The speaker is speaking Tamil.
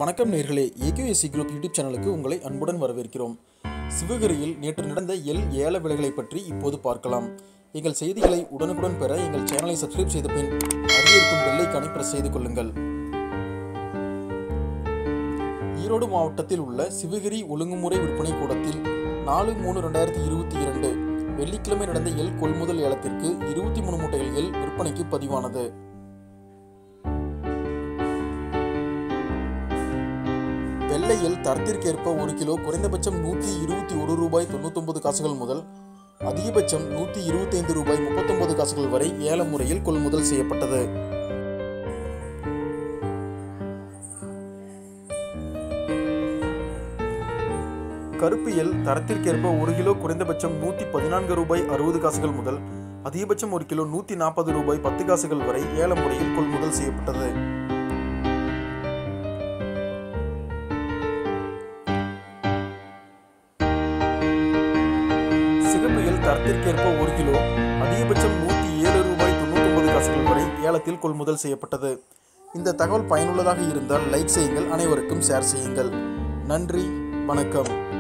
வணக்கம் நேர்களே ஏகேஎஸ்சி குரூப் யூடியூப் சேனலுக்கு உங்களை அன்புடன் வரவேற்கிறோம் சிவகிரியில் நேற்று நடந்த எல் ஏல விலைகளை பற்றி இப்போது பார்க்கலாம் எங்கள் செய்திகளை உடனுக்குடன் பெற எங்கள் சேனலை சப்ஸ்கிரைப் செய்த பின் அருகே இருக்கும் பெல்லைக்கானை பிரஸ் செய்து கொள்ளுங்கள் ஈரோடு மாவட்டத்தில் உள்ள சிவகிரி ஒழுங்குமுறை விற்பனை கூடத்தில் நாலு மூணு ரெண்டாயிரத்தி இருபத்தி இரண்டு வெள்ளிக்கிழமை நடந்த எல் கொள்முதல் ஏலத்திற்கு இருபத்தி மூணு மூட்டைகள் எல் விற்பனைக்கு பதிவானது வெள்ளையில் தரத்திற்கேற்ப ஒரு கிலோ குறைந்தபட்சம் நூற்றி இருபத்தி ஒரு ரூபாய் தொண்ணூத்தொன்பது காசுகள் முதல் அதிகபட்சம் நூற்றி இருபத்தைந்து ரூபாய் முப்பத்தொன்பது காசுகள் வரை ஏல முறையில் கொள்முதல் செய்யப்பட்டது கருப்பு எல் தரத்திற்கேற்ப ஒரு கிலோ குறைந்தபட்சம் நூற்றி பதினான்கு ரூபாய் அறுபது காசுகள் முதல் அதிகபட்சம் ஒரு கிலோ நூற்றி நாற்பது ரூபாய் பத்து காசுகள் வரை ஏல முறையில் கொள்முதல் செய்யப்பட்டது சிகப்பு எல் தரத்திற்கேற்ப ஒரு கிலோ அதிகபட்சம் நூற்றி ஏழு ரூபாய் தொண்ணூத்தொன்பது காசுகள் வரை ஏலத்தில் கொள்முதல் செய்யப்பட்டது இந்த தகவல் பயனுள்ளதாக இருந்தால் லைக் செய்யுங்கள் அனைவருக்கும் ஷேர் செய்யுங்கள் நன்றி வணக்கம்